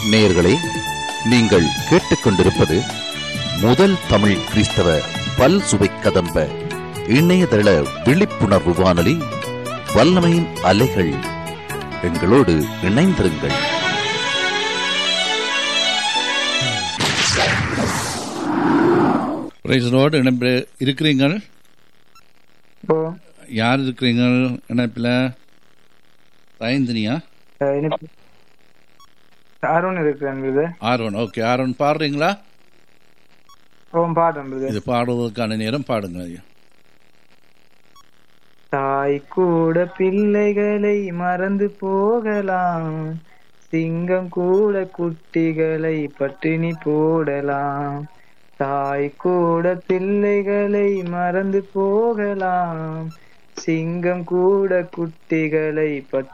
நேயர்களே நீங்கள் கேட்டுக்கொண்டிருப்பது முதல் தமிழ் கிறிஸ்தவ பல் சுவை கதம்ப இணையதள விழிப்புணர்வு வானொலி வல்லமையின் அலைகள் எங்களோடு இணைந்திருங்கள் பிரைஸ்லோடு இணைப்பு இருக்கிறீங்கள் ஓ யார் இருக்கிறீங்க இணைப்பில் தயந்தினியா அஹ் எனக்கு அருண் இருக்கிறேன் இது ஆர்வன் ஓகே ஆர்வன் பாடுறீங்களா ஓ பாடுறேன் இது இது பாடுவதற்கான நேரம் பாடுங்க ஐயா தாய் கூட பிள்ளைகளை மறந்து போகலாம் சிங்கம் கூட குட்டிகளை பட்டினி போடலாம் தாய் கூட பிள்ளைகளை மறந்து போகலாம் சிங்கம் கூட குட்டிகளை பட்டினி